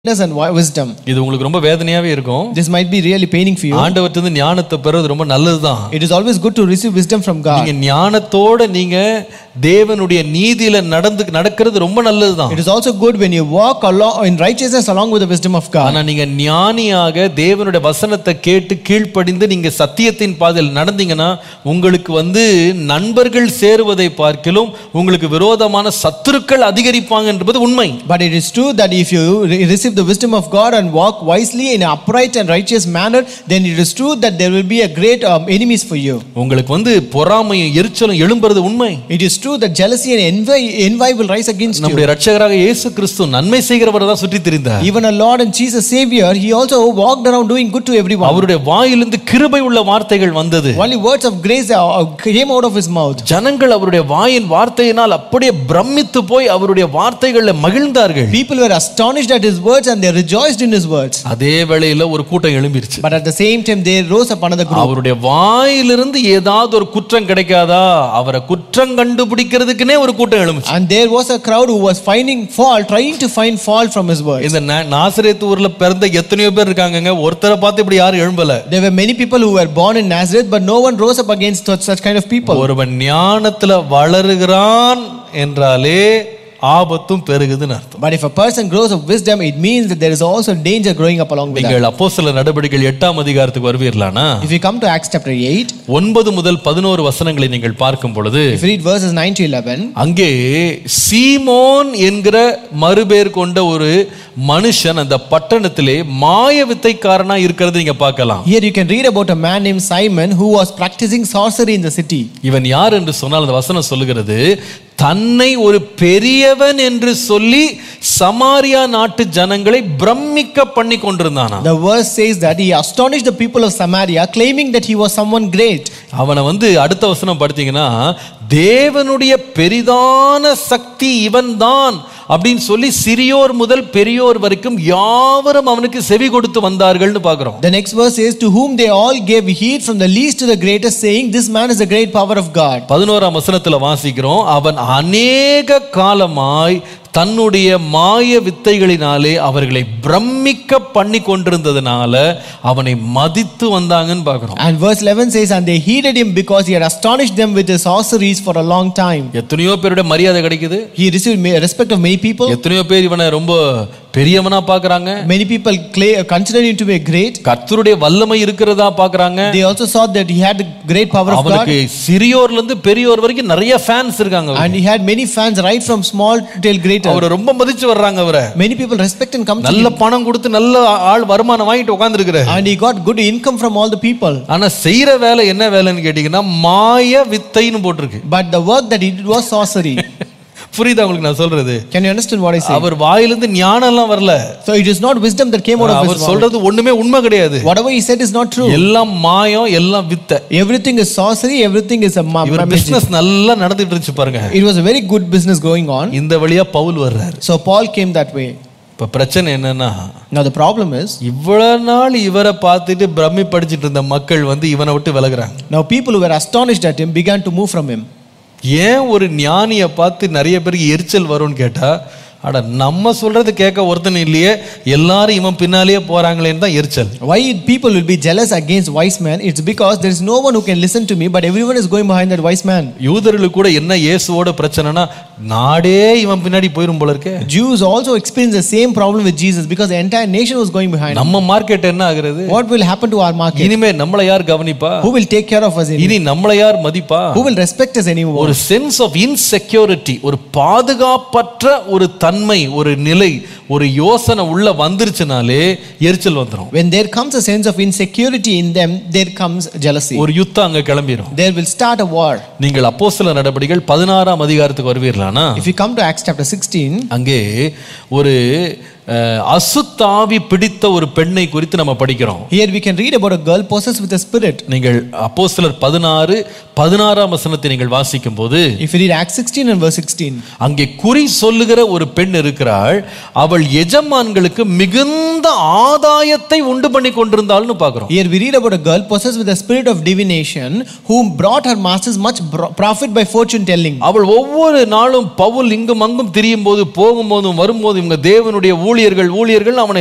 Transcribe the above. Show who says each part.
Speaker 1: and wi- wisdom.
Speaker 2: இது உங்களுக்கு ரொம்ப வேதனையாவே இருக்கும்
Speaker 1: This might be really paining for you.
Speaker 2: ஆண்டவர்கிட்ட ஞானத்தை பெறுறது ரொம்ப நல்லதுதான்
Speaker 1: It is always good to receive wisdom from God.
Speaker 2: நீங்க ஞானத்தோட நீங்க தேவனுடைய நீதியில நடந்து நடக்கிறது ரொம்ப நல்லதுதான்
Speaker 1: It is also good when you walk along in righteousness along with the wisdom of God.
Speaker 2: ஆனா நீங்க ஞானியாக தேவனுடைய வசனத்தை கேட்டு கீழ்ப்படிந்து நீங்க சத்தியத்தின் பாதையில் நடந்தீங்கன்னா உங்களுக்கு வந்து நண்பர்கள் சேருவதை பார்க்கிலும் உங்களுக்கு விரோதமான சத்துருக்கள் அதிகரிப்பாங்க என்பது உண்மை
Speaker 1: But it is true that if you re- receive the wisdom of God and walk wisely in an upright and righteous manner, then it is true that there will be a great um, enemies for you.
Speaker 2: உங்களுக்கு வந்து பொறாமையும் எரிச்சலும் எழும்புறது உண்மை
Speaker 1: It is true that jealousy and envy, envy will rise against you.
Speaker 2: நம்முடைய ரட்சகராக இயேசு கிறிஸ்து நன்மை செய்கிறவரை தான் சுற்றி திரிந்தார்
Speaker 1: Even our Lord and Jesus Savior, he also walked around doing good to everyone.
Speaker 2: அவருடைய வாயிலிருந்து கிருபை உள்ள வார்த்தைகள் வந்தது
Speaker 1: Only words of grace uh, uh, came out of his mouth.
Speaker 2: ஜனங்கள் அவருடைய வாயின் வார்த்தையினால் அப்படியே பிரமித்து போய் அவருடைய வார்த்தைகளில் மகிழ்ந்தார்கள்
Speaker 1: People were astonished at his words and they rejoiced in his words.
Speaker 2: அதே வேளையில ஒரு கூட்டம் எழும்பிருச்சு
Speaker 1: But at the same time, they rose up another group.
Speaker 2: அவருடைய வாயிலிருந்து ஏதாவது ஒரு குற்றம் கிடைக்காதா அவரை குற்றம் கண்டுபிடிக்கிறதுக்குனே ஒரு கூட்டம் எழும்புச்சு
Speaker 1: And there was a crowd who was finding fault, trying to find fault from his words.
Speaker 2: இந்த நா- நாசரேத்து ஊர்ல பிறந்த எத்தனையோ பேர் இருக்காங்கங்க ஒருத்தரை பார்த்து இப்படி யாரும் எழும்பல
Speaker 1: There were many people who were born in Nazareth, but no one rose up against such, such kind of people.
Speaker 2: ஒருவன் ஞானத்துல வளருகிறான் என்றாலே ஆபத்தும் பெருகுதுன்னு அர்த்தம்
Speaker 1: But if a person grows of wisdom, it means that there is also danger growing up along with that.
Speaker 2: நீங்கள் அப்போஸ்தலர் நடவடிக்கைகள் எட்டாம் அதிகாரத்துக்கு வருவீர்களானா
Speaker 1: If we come to Acts chapter 8,
Speaker 2: ஒன்பது முதல் பதினோரு வசனங்களை நீங்கள் பார்க்கும் பொழுது
Speaker 1: if we read verses 9 to 11,
Speaker 2: அங்கே சீமோன் என்கிற மறுபேர் கொண்ட ஒரு மனுஷன் அந்த பட்டணத்திலே மாய வித்தைக்காரனா இருக்கிறது நீங்க பார்க்கலாம்
Speaker 1: here you can read about a man named Simon who was practicing sorcery in the city.
Speaker 2: இவன் யார் என்று சொன்னால் அந்த வசனம் சொல்லுகிறது தன்னை ஒரு பெரியவன் என்று சொல்லி சமாரியா நாட்டு ஜனங்களை பிரமிக்க பண்ணி கொண்டிருந்தானா
Speaker 1: The verse says that he astonished the people of Samaria, claiming that he was someone great.
Speaker 2: அவனை வந்து அடுத்த வசனம் படித்தீங்கன்னா தேவனுடைய பெரிதான சக்தி இவன்தான் அப்படின்னு சொல்லி சிறியோர் முதல் பெரியோர் வரைக்கும் யாவரும் அவனுக்கு செவி கொடுத்து வந்தார்கள்னு பார்க்கிறோம்
Speaker 1: The next verse says, To whom they all gave heed from the least to the greatest, saying, This man is the great power of God.
Speaker 2: பதினோராம் வசனத்துல வாசிக்கிறோம் அவன் அநேக காலமாய் தன்னுடைய மாய வித்தைகளினாலே அவர்களை பிரமிக்க பண்ணி கொண்டிருந்ததுனால அவனை மதித்து வந்தாங்கன்னு பார்க்கிறோம்
Speaker 1: And verse 11 says, And they heeded him because he had astonished them with his sorceries for a long time.
Speaker 2: எத்தனையோ பேருடைய மரியாதை கிடைக்குது
Speaker 1: He received ma- respect of many people.
Speaker 2: எத்தனையோ பேர் இவனை ரொம்ப பெரியவனா பார்க்கறாங்க
Speaker 1: Many people cla- considered him to be great.
Speaker 2: கர்த்தருடைய வல்லமை இருக்கிறதா பார்க்கறாங்க
Speaker 1: They also saw that he had the great power of God.
Speaker 2: அவனுக்கு சிறியோர்ல இருந்து பெரியோர் வரைக்கும் நிறைய ஃபேன்ஸ் இருக்காங்க
Speaker 1: And he had many fans right from small till greater.
Speaker 2: அவரை ரொம்ப மதிச்சு வர்றாங்க அவரை
Speaker 1: Many people respect and come to
Speaker 2: நல்ல
Speaker 1: him.
Speaker 2: பணம் கொடுத்து நல்ல ஆள் வருமானம் வாங்கிட்டு உட்கார்ந்துருக்கிற
Speaker 1: And he got good income from all the people.
Speaker 2: ஆனா செய்யற வேலை என்ன வேலைன்னு கேட்டீங்கன்னா மாய வித்தைன்னு போட்டிருக்கு
Speaker 1: But the work that he did was sorcery.
Speaker 2: புரியுதா உங்களுக்கு நான் சொல்றது
Speaker 1: Can you understand what I say?
Speaker 2: அவர் வாயிலிருந்து ஞானம் எல்லாம் வரல
Speaker 1: So it is not wisdom that came out of
Speaker 2: our
Speaker 1: his mouth.
Speaker 2: சொல்றது ஒண்ணுமே உண்மை கிடையாது
Speaker 1: Whatever he said is not true.
Speaker 2: எல்லாம் மாயம் எல்லாம் வித்தை
Speaker 1: Everything is sorcery, everything is a ma-
Speaker 2: இவர்
Speaker 1: ma- magic.
Speaker 2: பிசினஸ் நல்லா நடந்துட்டு இருந்துச்சு பாருங்க
Speaker 1: It was a very good business going on.
Speaker 2: இந்த வழியா பவுல் வர்றாரு
Speaker 1: So Paul came that way.
Speaker 2: இப்ப பிரச்சனை என்னன்னா
Speaker 1: Now the problem is,
Speaker 2: இவ்வளவு நாள் இவரை பார்த்துட்டு பிரம்மி படிச்சிட்டு இருந்த மக்கள் வந்து இவனை விட்டு விலகுறாங்க
Speaker 1: now people who were astonished at him began to move from him.
Speaker 2: ஏன் ஒரு ஞானியை பார்த்து நிறைய பேருக்கு எரிச்சல் வரும்னு கேட்டா அட நம்ம சொல்றது கேட்க ஒருத்தன் இல்லையே எல்லாரும் இவன் பின்னாலேயே போறாங்களேன்னு தான் எரிச்சல்
Speaker 1: Why people will be jealous against wise man? It's because there is no one who can listen to me, but everyone is going behind that wise man.
Speaker 2: யூதர்களுக்கு கூட என்ன இயேசுவோட பிரச்சனைனா நாடே இவன் பின்னாடி போயிரும் போல இருக்கே
Speaker 1: Jews also experienced the same problem with Jesus because the entire nation was going behind. him.
Speaker 2: நம்ம மார்க்கெட் என்ன ஆகுறது
Speaker 1: What will happen to our market?
Speaker 2: இனிமே நம்மளை யார் கவனிப்பா
Speaker 1: Who will take care of us? Anymore?
Speaker 2: இனி நம்மளை யார் மதிப்பா
Speaker 1: Who will respect us anymore?
Speaker 2: ஒரு சென்ஸ் ஆஃப் இன்செக்யூரிட்டி ஒரு பாதுகாப்பற்ற ஒரு தன்மை ஒரு நிலை ஒரு யோசனை உள்ள வந்துருச்சுனாலே எரிச்சல் வந்துடும்
Speaker 1: When there comes a sense of insecurity in them, there comes jealousy.
Speaker 2: ஒரு யுத்தம் அங்க கிளம்பிரும்
Speaker 1: There will start a war.
Speaker 2: நீங்கள் அப்போஸ்தல நடபடிகள் பதினாறாம் அதிகாரத்துக்கு வருவீர்களானா
Speaker 1: If you come to Acts chapter 16,
Speaker 2: அங்கே ஒரு அஹ், அசுத்தாவி பிடித்த ஒரு பெண்ணை குறித்து நம்ம படிக்கிறோம்
Speaker 1: here we can read about a girl possessed with a spirit.
Speaker 2: நீங்கள் அப்போஸ்தலர் பதினாறு பதினாறாம் வசனத்தை நீங்கள் வாசிக்கும் போது
Speaker 1: If you read Acts 16 and verse 16,
Speaker 2: அங்கே குறி சொல்லுகிற ஒரு பெண் இருக்கிறாள் அவள் எஜமான்களுக்கு மிகுந்த ஆதாயத்தை உண்டு பண்ணி கொண்டிருந்தாள்னு பார்க்கிறோம்
Speaker 1: here we read about a girl possessed with a spirit of divination whom brought her masters much bro- profit by fortune telling.
Speaker 2: அவள் ஒவ்வொரு நாளும் பவுல் இங்கும் அங்கும் திரியும் போது போகும்போதும் வரும்போதும் இவங்க தேவனுடைய ஊழிய ஊழியர்கள் ஊழியர்கள் அவனை